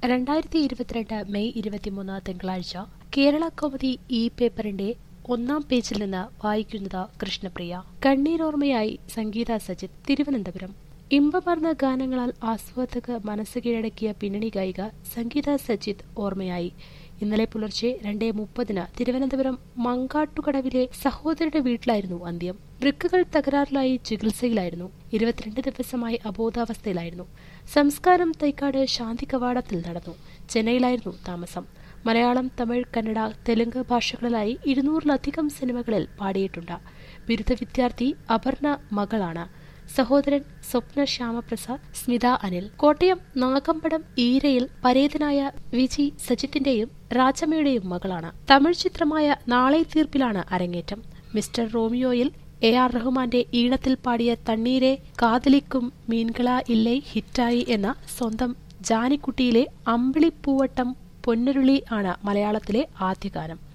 രണ്ടായിരത്തി ഇരുപത്തിരണ്ട് മെയ് ഇരുപത്തിമൂന്ന് തിങ്കളാഴ്ച കേരള കൗമുദി ഇ പേപ്പറിന്റെ ഒന്നാം പേജിൽ നിന്ന് വായിക്കുന്നത് കൃഷ്ണപ്രിയ കണ്ണീരോർമ്മയായി സംഗീത സജിത് തിരുവനന്തപുരം ഇമ്പമാർന്ന ഗാനങ്ങളാൽ ആസ്വാദക മനസ്സ് കീഴടക്കിയ പിന്നണി ഗായിക സംഗീത സജിത് ഓർമ്മയായി ഇന്നലെ പുലർച്ചെ രണ്ടേ മുപ്പതിന് തിരുവനന്തപുരം മങ്കാട്ടുകടവിലെ സഹോദരിയുടെ വീട്ടിലായിരുന്നു അന്ത്യം വൃക്കുകൾ തകരാറിലായി ചികിത്സയിലായിരുന്നു ഇരുപത്തിരണ്ട് ദിവസമായി അബോധാവസ്ഥയിലായിരുന്നു സംസ്കാരം തൈക്കാട് ശാന്തി കവാടത്തിൽ നടന്നു ചെന്നൈയിലായിരുന്നു താമസം മലയാളം തമിഴ് കന്നഡ തെലുങ്ക് ഭാഷകളിലായി ഇരുന്നൂറിലധികം സിനിമകളിൽ പാടിയിട്ടുണ്ട് ബിരുദ വിദ്യാർത്ഥി അപർണ മകളാണ് സഹോദരൻ സ്വപ്ന ശ്യാമപ്രസാദ് സ്മിത അനിൽ കോട്ടയം നാഗമ്പടം ഈരയിൽ പരേതനായ വിജി സജിത്തിന്റെയും രാജമ്മയുടെയും മകളാണ് തമിഴ് ചിത്രമായ നാളെ തീർപ്പിലാണ് അരങ്ങേറ്റം മിസ്റ്റർ റോമിയോയിൽ എ ആർ റഹ്മാന്റെ ഈണത്തിൽ പാടിയ തണ്ണീരെ കാതലിക്കും മീൻകള ഇല്ലേ ഹിറ്റായി എന്ന സ്വന്തം ജാനിക്കുട്ടിയിലെ അമ്പിളിപ്പൂവട്ടം പൊന്നരുളി ആണ് മലയാളത്തിലെ ആദ്യ ഗാനം